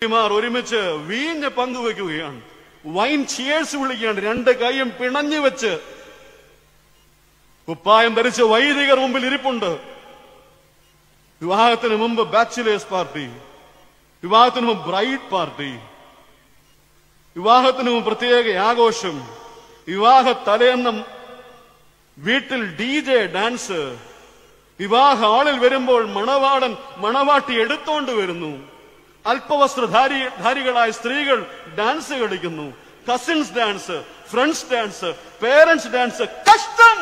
മാർ ഒരുമിച്ച് വീഞ്ഞ് പങ്കുവെക്കുകയാണ് wine cheers വിളിക്കുകയാണ് രണ്ട് കൈയും പിണഞ്ഞു വെച്ച് കുപ്പായം ധരിച്ച് വൈദികർ മുമ്പിൽ ഇരിപ്പുണ്ട് വിവാഹത്തിന് മുമ്പ് ബാച്ചിലേഴ്സ് പാർട്ടി വിവാഹത്തിന് മുമ്പ് ബ്രൈഡ് പാർട്ടി വിവാഹത്തിന് മുമ്പ് പ്രത്യേക ആഘോഷം വിവാഹ തലേന്നും വീട്ടിൽ ഡി ജെ ഡാൻസ് വിവാഹ ഹാളിൽ വരുമ്പോൾ മണവാളൻ മണവാട്ടി എടുത്തോണ്ട് വരുന്നു അല്പവസ്ത്രധാരി ധാരികളായ സ്ത്രീകൾ ഡാൻസ് കളിക്കുന്നു cousins dance friends dance parents dance കഷ്ടം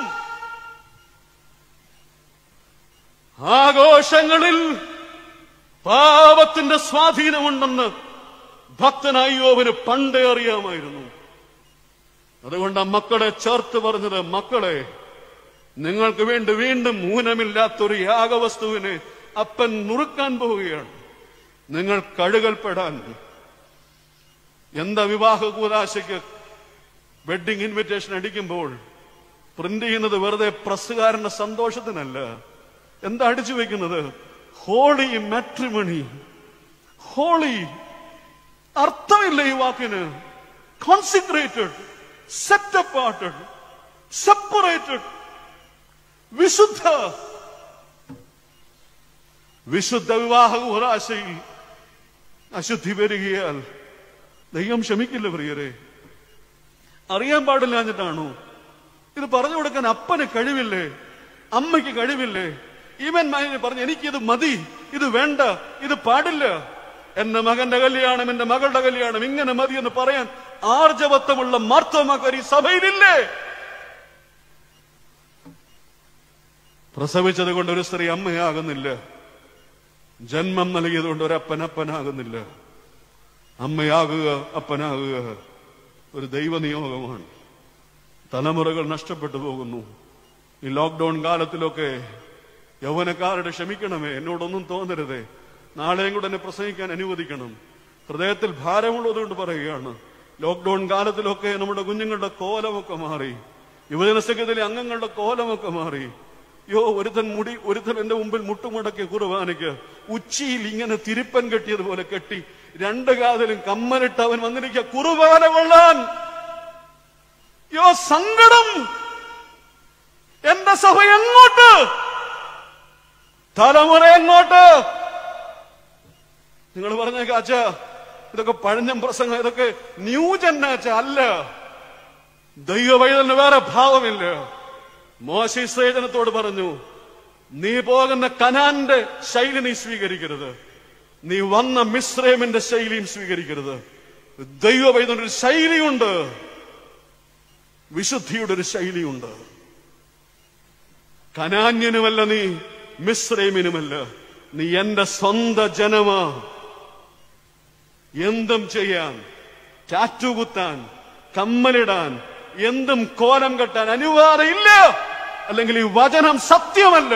ആഘോഷങ്ങളിൽ പാപത്തിന്റെ സ്വാധീനമുണ്ടെന്ന് ഭക്തനായി യോവന് പണ്ടേ അറിയാമായിരുന്നു അതുകൊണ്ട് ആ മക്കളെ ചേർത്ത് പറഞ്ഞത് മക്കളെ നിങ്ങൾക്ക് വേണ്ടി വീണ്ടും ഊനമില്ലാത്തൊരു യാഗവസ്തുവിനെ അപ്പൻ നുറുക്കാൻ പോവുകയാണ് നിങ്ങൾ കഴുകൽപ്പെടാൻ എന്താ വിവാഹ കൂതാശയ്ക്ക് വെഡിങ് ഇൻവിറ്റേഷൻ അടിക്കുമ്പോൾ പ്രിന്റ് ചെയ്യുന്നത് വെറുതെ പ്രസ്സുകാരന്റെ സന്തോഷത്തിനല്ല എന്താ അടിച്ചു വെക്കുന്നത് ഹോളി മാട്രിമണി ഹോളി അർത്ഥമില്ല ഈ വാക്കിന് കോൺസിക്രേറ്റഡ് സെറ്റ് അപ്പാർട്ടഡ് സെപ്പറേറ്റഡ് വിശുദ്ധ വിശുദ്ധ വിവാഹ ഉറാശയിൽ അശുദ്ധി വരികയാൽ ദൈവം ക്ഷമിക്കില്ല പ്രിയരെ അറിയാൻ പാടില്ലാഞ്ഞിട്ടാണോ ഇത് പറഞ്ഞു കൊടുക്കാൻ അപ്പന് കഴിവില്ലേ അമ്മയ്ക്ക് കഴിവില്ലേ ഇവൻ മകന് പറഞ്ഞു എനിക്കിത് മതി ഇത് വേണ്ട ഇത് പാടില്ല എന്റെ മകന്റെ കല്യാണം എന്റെ മകളുടെ കല്യാണം ഇങ്ങനെ മതി എന്ന് പറയാൻ ആർജവത്വമുള്ള മാർത്തോമാക്കാർ ഈ സഭയിലില്ലേ പ്രസവിച്ചത് കൊണ്ട് ഒരു സ്ത്രീ അമ്മയാകുന്നില്ല ജന്മം നൽകിയത് കൊണ്ട് ഒരു അപ്പൻ അപ്പനാകുന്നില്ല അമ്മയാകുക അപ്പനാകുക ഒരു ദൈവനിയോഗമാണ് തലമുറകൾ നഷ്ടപ്പെട്ടു പോകുന്നു ഈ ലോക്ക്ഡൌൺ കാലത്തിലൊക്കെ യൗവനക്കാരുടെ ക്ഷമിക്കണമേ എന്നോടൊന്നും തോന്നരുതേ നാളെയും കൂടെ എന്നെ പ്രസംഗിക്കാൻ അനുവദിക്കണം ഹൃദയത്തിൽ ഭാരമുള്ളതുകൊണ്ട് പറയുകയാണ് ലോക്ക്ഡൌൺ കാലത്തിലൊക്കെ നമ്മുടെ കുഞ്ഞുങ്ങളുടെ കോലമൊക്കെ മാറി യുവജന സംഘത്തിലെ അംഗങ്ങളുടെ കോലമൊക്കെ മാറി യോ ഒരുത്തൻ മുടി ഒരുത്തൻ എന്റെ മുമ്പിൽ മുട്ടുമുടക്കിയ കുർബാനയ്ക്ക് ഉച്ചിയിൽ ഇങ്ങനെ തിരുപ്പൻ കെട്ടിയതുപോലെ കെട്ടി രണ്ട് കാതിലും കമ്മലിട്ട് അവൻ വന്നിരിക്കുക കുർബാന കൊള്ളാൻ യോ സങ്കടം എന്റെ സഭ എങ്ങോട്ട് തലമുറ എങ്ങോട്ട് നിങ്ങൾ പറഞ്ഞേക്ക അച്ഛ ഇതൊക്കെ പഴഞ്ഞം പ്രസംഗം ഇതൊക്കെ ന്യൂജൻ അച്ഛ അല്ല ദൈവവൈതലിന് വേറെ ഭാവമില്ല മോശ ഇസ്രേജനത്തോട് പറഞ്ഞു നീ പോകുന്ന കനാന്റെ ശൈലി നീ സ്വീകരിക്കരുത് നീ വന്ന മിശ്രമിന്റെ ശൈലിയും സ്വീകരിക്കരുത് ദൈവവൈതനൊരു ശൈലിയുണ്ട് വിശുദ്ധിയുടെ ഒരു ശൈലിയുണ്ട് കനാന്യനുമല്ല നീ മിശ്രമിനുമല്ല നീ എന്റെ സ്വന്ത ജനമാ എന്തും ചെയ്യാൻ ടാറ്റു കുത്താൻ കമ്മലിടാൻ എന്തും കോലം കെട്ടാൻ അനുവാദമില്ല അല്ലെങ്കിൽ ഈ വചനം സത്യമല്ല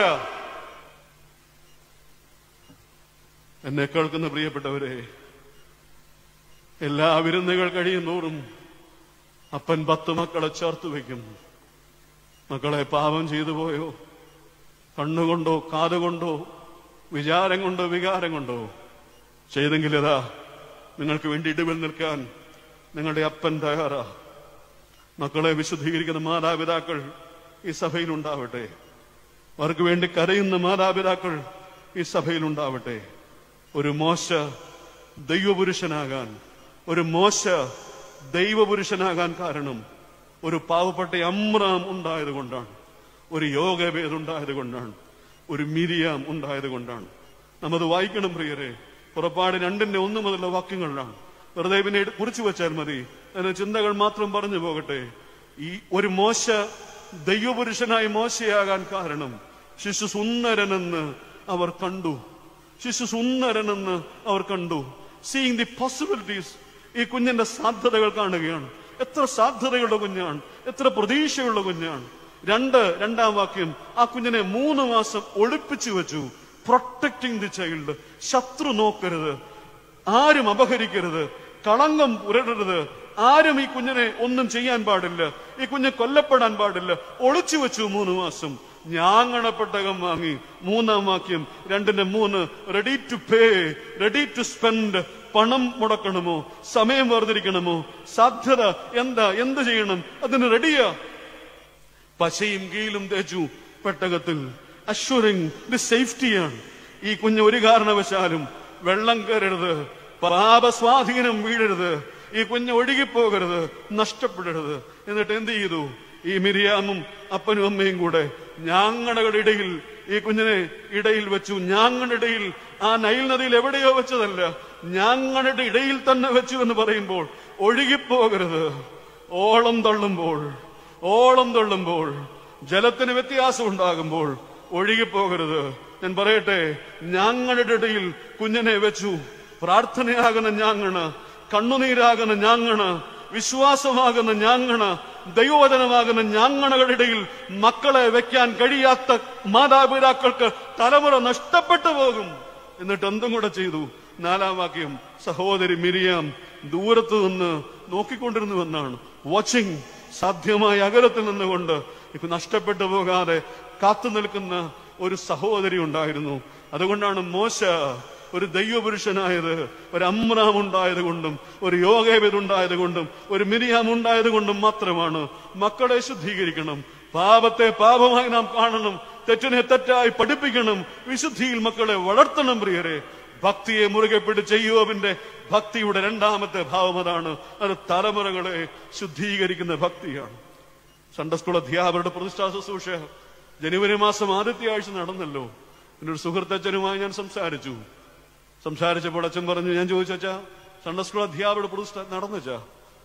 എന്നെ കേൾക്കുന്ന പ്രിയപ്പെട്ടവരെ എല്ലാ വിരുന്നുകൾ കഴിയുന്നോറും അപ്പൻ പത്ത് മക്കളെ ചേർത്ത് വയ്ക്കും മക്കളെ പാപം ചെയ്തു പോയോ കണ്ണുകൊണ്ടോ കാതുകൊണ്ടോ വിചാരം കൊണ്ടോ വികാരം കൊണ്ടോ ചെയ്തെങ്കിൽ ഇതാ നിങ്ങൾക്ക് വേണ്ടി ഇടിവിൽ നിൽക്കാൻ നിങ്ങളുടെ അപ്പൻ തയ്യാറാ മക്കളെ വിശുദ്ധീകരിക്കുന്ന മാതാപിതാക്കൾ ഈ സഭയിൽ ഉണ്ടാവട്ടെ അവർക്ക് വേണ്ടി കരയുന്ന മാതാപിതാക്കൾ ഈ സഭയിൽ ഉണ്ടാവട്ടെ ഒരു മോശ ദൈവപുരുഷനാകാൻ ഒരു മോശ ദൈവപുരുഷനാകാൻ കാരണം ഒരു പാവപ്പെട്ട അമ്രാം ഉണ്ടായത് കൊണ്ടാണ് ഒരു യോഗഭേദം ഉണ്ടായത് കൊണ്ടാണ് ഒരു മിരിയാം ഉണ്ടായത് കൊണ്ടാണ് നമ്മത് വായിക്കണം പ്രിയരെ പുറപ്പാട് രണ്ടിന്റെ ഒന്ന് മുതലുള്ള വാക്യങ്ങളിലാണ് വെറുതെ പിന്നെ എടു- കുറിച്ചു വെച്ചാൽ മതി അതിന് ചിന്തകൾ മാത്രം പറഞ്ഞു പോകട്ടെ ഈ ഒരു മോശ ദൈവപുരുഷനായി മോശയാകാൻ കാരണം ശിശു സുന്ദരനെന്ന് അവർ കണ്ടു ശിശു സുന്ദരനെന്ന് അവർ കണ്ടു സീയിങ് ദി പോസിബിലിറ്റീസ് ഈ കുഞ്ഞിന്റെ സാധ്യതകൾ കാണുകയാണ് എത്ര സാധ്യതയുള്ള കുഞ്ഞാണ് എത്ര പ്രതീക്ഷയുള്ള കുഞ്ഞാണ് രണ്ട് രണ്ടാം വാക്യം ആ കുഞ്ഞിനെ മൂന്ന് മാസം ഒളിപ്പിച്ചു വെച്ചു പ്രൊട്ടക്ടിങ് ദി ചൈൽഡ് ശത്രു നോക്കരുത് ആരും അപഹരിക്കരുത് കളങ്കം പുരടരുത് ആരും ഈ കുഞ്ഞിനെ ഒന്നും ചെയ്യാൻ പാടില്ല ഈ കുഞ്ഞ് കൊല്ലപ്പെടാൻ പാടില്ല ഒളിച്ചു വെച്ചു മൂന്ന് മാസം ഞാങ്ങണപ്പെട്ടകം വാങ്ങി മൂന്നാം വാക്യം രണ്ടിന്റെ മൂന്ന് ready to pay ready to spend പണം മുടക്കണമോ സമയം വേർതിരിക്കണമോ സാധ്യത എന്താ എന്ത് ചെയ്യണം അതിന് റെഡിയാ പശയും കീലും തേച്ചു പെട്ടകത്തിൽ അഷ്വറിങ് ദി സേഫ്റ്റിയാണ് ഈ കുഞ്ഞ് ഒരു കാരണവശാലും വെള്ളം കയറരുത് പാപസ്വാധീനം വീഴരുത് ഈ കുഞ്ഞ് ഒഴുകിപ്പോകരുത് നഷ്ടപ്പെടരുത് എന്നിട്ട് എന്ത് ചെയ്തു ഈ മിരിയാമും അപ്പനും അമ്മയും കൂടെ ഞാങ്ങടകളുടെ ഇടയിൽ ഈ കുഞ്ഞിനെ ഇടയിൽ വെച്ചു ഞാങ്ങളുടെ ഇടയിൽ ആ നൈൽ നദിയിൽ എവിടെയോ വെച്ചതല്ല ഞാങ്ങളുടെ ഇടയിൽ തന്നെ വെച്ചു എന്ന് പറയുമ്പോൾ ഒഴുകിപ്പോകരുത് ഓളം തള്ളുമ്പോൾ ഓളം തള്ളുമ്പോൾ ജലത്തിന് വ്യത്യാസം ഉണ്ടാകുമ്പോൾ ഒഴുകിപ്പോകരുത് ഞാൻ പറയട്ടെ ഞങ്ങളുടെ ഇടയിൽ കുഞ്ഞിനെ വെച്ചു പ്രാർത്ഥനയാകുന്ന ഞാങ്ങണ് കണ്ണുനീരാകുന്ന ഞാങ്ങണ് വിശ്വാസമാകുന്ന ഞാങ്ങണ് ദൈവവചനമാകുന്ന ഞാങ്ങണകളുടെ ഇടയിൽ മക്കളെ വെക്കാൻ കഴിയാത്ത മാതാപിതാക്കൾക്ക് തലമുറ നഷ്ടപ്പെട്ടു പോകും എന്നിട്ട് എന്തും കൂടെ ചെയ്തു നാലാം വാക്യം സഹോദരി മിരിയാം ദൂരത്ത് നിന്ന് നോക്കിക്കൊണ്ടിരുന്നുവെന്നാണ് വാച്ചിങ് സാധ്യമായ അകലത്തിൽ നിന്നുകൊണ്ട് ഇപ്പൊ നഷ്ടപ്പെട്ടു പോകാതെ കാത്തു നിൽക്കുന്ന ഒരു സഹോദരി ഉണ്ടായിരുന്നു അതുകൊണ്ടാണ് മോശ ഒരു ദൈവപുരുഷനായത് ഒരു അമ്രാം ഉണ്ടായത് കൊണ്ടും ഒരു യോഗേബിത് ഉണ്ടായത് കൊണ്ടും ഒരു മിരിയാം ഉണ്ടായത് കൊണ്ടും മാത്രമാണ് മക്കളെ ശുദ്ധീകരിക്കണം പാപത്തെ പാപമായി നാം കാണണം തെറ്റിനെ തെറ്റായി പഠിപ്പിക്കണം വിശുദ്ധിയിൽ മക്കളെ വളർത്തണം പ്രിയരെ ഭക്തിയെ മുറുകെ പിടിച്ച യോബിന്റെ ഭക്തിയുടെ രണ്ടാമത്തെ ഭാവം അതാണ് അത് തലമുറകളെ ശുദ്ധീകരിക്കുന്ന ഭക്തിയാണ് സൺഡേ സ്കൂൾ അധ്യാപകരുടെ പ്രതിഷ്ഠാ ശുശ്രൂഷ ജനുവരി മാസം ആദ്യത്തെ ആഴ്ച നടന്നല്ലോ എൻ്റെ ഒരു സുഹൃത്തച്ഛനുമായി ഞാൻ സംസാരിച്ചു സംസാരിച്ചപ്പോൾ അച്ഛൻ പറഞ്ഞു ഞാൻ ചോദിച്ചാ സൺഡേ സ്കൂൾ അധ്യാപകരുടെ പ്രതിഷ്ഠ നടന്നുവച്ചാ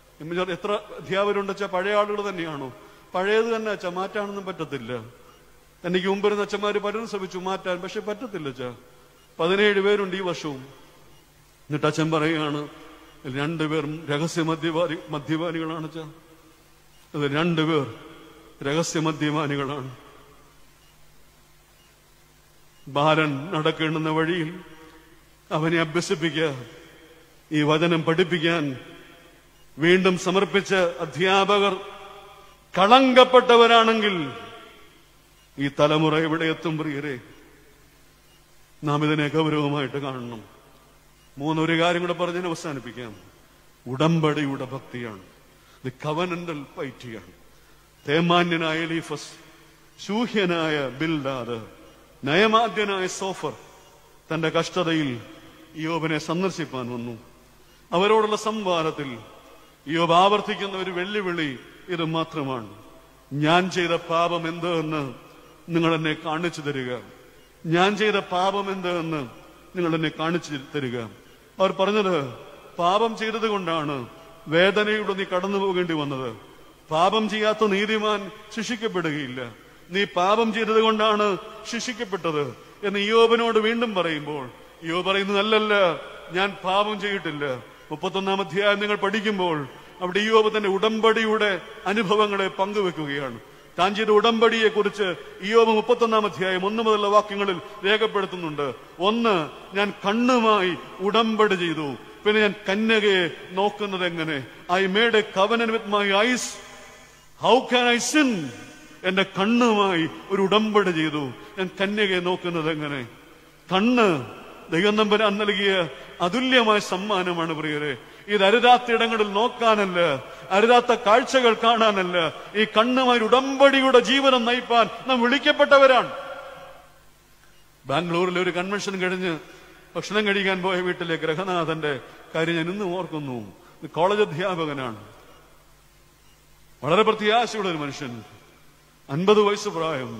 എത്ര അധ്യാപകരുണ്ട് വെച്ചാ പഴയ ആളുകൾ തന്നെയാണോ പഴയത് തന്നെ അച്ഛാ മാറ്റാനൊന്നും പറ്റത്തില്ല എനിക്ക് മുമ്പിരുന്ന അച്ഛന്മാര് പലരും ശ്രമിച്ചു മാറ്റാൻ പക്ഷെ പറ്റത്തില്ല അച്ഛാ പതിനേഴ് പേരുണ്ട് ഈ വർഷവും എന്നിട്ട് അച്ഛൻ പറയുകയാണ് രണ്ടുപേരും രഹസ്യ മദ്യപാനി മദ്യപാനികളാണ് അച്ഛാ അത് രണ്ടുപേർ രഹസ്യ മദ്യപാനികളാണ് ബാലൻ നടക്കേണ്ടുന്ന വഴിയിൽ അവനെ അഭ്യസിപ്പിക്കുക ഈ വചനം പഠിപ്പിക്കാൻ വീണ്ടും സമർപ്പിച്ച അധ്യാപകർ കളങ്കപ്പെട്ടവരാണെങ്കിൽ ഈ തലമുറ എവിടെ എത്തും പ്രിയരെ നാം ഇതിനെ ഗൗരവമായിട്ട് കാണണം മൂന്നൊരു കാര്യം കൂടെ പറഞ്ഞ് ഞാൻ അവസാനിപ്പിക്കാം ഉടമ്പടിയുടെ ഭക്തിയാണ് ദി കവനന്റൽ പൈറ്റിയാണ് തേമാന്യനായ ലീഫസ് ശൂഹ്യനായ ബിൽദാദ് നയമാദ്യനായ സോഫർ തന്റെ കഷ്ടതയിൽ യോബിനെ സന്ദർശിപ്പാൻ വന്നു അവരോടുള്ള സംവാദത്തിൽ യോബ് ആവർത്തിക്കുന്ന ഒരു വെല്ലുവിളി ഇത് മാത്രമാണ് ഞാൻ ചെയ്ത പാപം എന്ത് എന്ന് നിങ്ങൾ എന്നെ കാണിച്ചു തരിക ഞാൻ ചെയ്ത പാപം എന്ത് എന്ന് നിങ്ങൾ എന്നെ കാണിച്ചു തരിക അവർ പറഞ്ഞത് പാപം ചെയ്തത് കൊണ്ടാണ് വേദനയുടെ നീ കടന്നു പോകേണ്ടി വന്നത് പാപം ചെയ്യാത്ത നീതിമാൻ ശിക്ഷിക്കപ്പെടുകയില്ല നീ പാപം ചെയ്തത് കൊണ്ടാണ് ശിക്ഷിക്കപ്പെട്ടത് എന്ന് യോബിനോട് വീണ്ടും പറയുമ്പോൾ യോ പറയുന്നത് അല്ലല്ല ഞാൻ പാപം ചെയ്തിട്ടില്ല മുപ്പത്തൊന്നാം അധ്യായം നിങ്ങൾ പഠിക്കുമ്പോൾ അവിടെ യോബ് തന്റെ ഉടമ്പടിയുടെ അനുഭവങ്ങളെ പങ്കുവെക്കുകയാണ് താൻ ചെയ്ത ഉടമ്പടിയെ കുറിച്ച് ഇയോബ് മുപ്പത്തൊന്നാം അധ്യായം ഒന്ന് മുതലുള്ള വാക്യങ്ങളിൽ രേഖപ്പെടുത്തുന്നുണ്ട് ഒന്ന് ഞാൻ കണ്ണുമായി ഉടമ്പടി ചെയ്തു പിന്നെ ഞാൻ കന്യകയെ നോക്കുന്നത് എങ്ങനെ I made a covenant with my eyes how can I sin എന്റെ കണ്ണുമായി ഒരു ഉടമ്പടി ചെയ്തു ഞാൻ കന്യകയെ നോക്കുന്നത് എങ്ങനെ കണ്ണ് ദൈവം നമ്പരാൻ നൽകിയ അതുല്യമായ സമ്മാനമാണ് പ്രിയരെ ഇത് അരുതാത്ത ഇടങ്ങളിൽ നോക്കാനല്ല അരുതാത്ത കാഴ്ചകൾ കാണാനല്ല ഈ കണ്ണുമായി ഉടമ്പടിയുടെ ജീവനം നയിപ്പാൻ നാം വിളിക്കപ്പെട്ടവരാണ് ബാംഗ്ലൂരിലെ ഒരു കൺവെൻഷൻ കഴിഞ്ഞ് ഭക്ഷണം കഴിക്കാൻ പോയ വീട്ടിലെ ഗ്രഹനാഥന്റെ കാര്യം ഞാൻ ഇന്നും ഓർക്കുന്നു ഇത് കോളേജ് അധ്യാപകനാണ് വളരെ പ്രത്യാശയുള്ള ഒരു മനുഷ്യൻ അൻപത് വയസ്സ് പ്രായം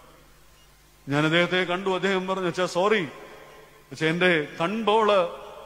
ഞാൻ അദ്ദേഹത്തെ കണ്ടു അദ്ദേഹം പറഞ്ഞു വെച്ചാ സോറി പക്ഷെ എന്റെ കൺപോള്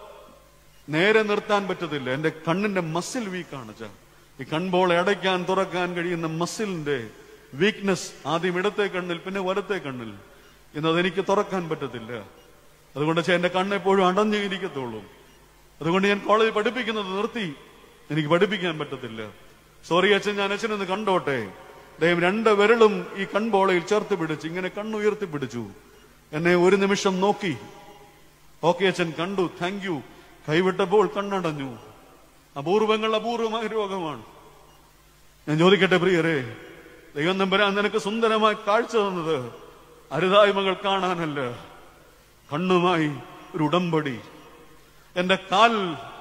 നേരെ നിർത്താൻ പറ്റത്തില്ല എന്റെ കണ്ണിന്റെ മസിൽ വീക്കാണ് ചാ ഈ കൺപോളെ അടയ്ക്കാൻ തുറക്കാൻ കഴിയുന്ന മസിലിന്റെ വീക്ക്നെസ് ആദ്യം ഇടത്തെ കണ്ണിൽ പിന്നെ വലത്തെ കണ്ണിൽ ഇന്നത് എനിക്ക് തുറക്കാൻ പറ്റത്തില്ല അതുകൊണ്ട് ചാ എന്റെ കണ്ണെപ്പോഴും അടഞ്ഞേ ഇരിക്കത്തുള്ളൂ അതുകൊണ്ട് ഞാൻ കോളേജിൽ പഠിപ്പിക്കുന്നത് നിർത്തി എനിക്ക് പഠിപ്പിക്കാൻ പറ്റത്തില്ല സോറി അച്ഛൻ ഞാൻ അച്ഛനൊന്ന് കണ്ടോട്ടെ ദൈവം രണ്ട് വിരളും ഈ കൺപോളയിൽ ചേർത്ത് പിടിച്ച് ഇങ്ങനെ കണ്ണുയർത്തി പിടിച്ചു എന്നെ ഒരു നിമിഷം നോക്കി ഓക്കെ അച്ഛൻ കണ്ടു താങ്ക് യു കൈവിട്ടപ്പോൾ കണ്ണടഞ്ഞു അപൂർവങ്ങൾ അപൂർവമായ രോഗമാണ് ഞാൻ ചോദിക്കട്ടെ പ്രിയരെ ദൈവം നമ്പരാൻ നിനക്ക് സുന്ദരമായി കാഴ്ച തന്നത് അരുതായ്മകൾ കാണാനല്ല കണ്ണുമായി ഒരു ഉടമ്പടി എന്റെ കാൽ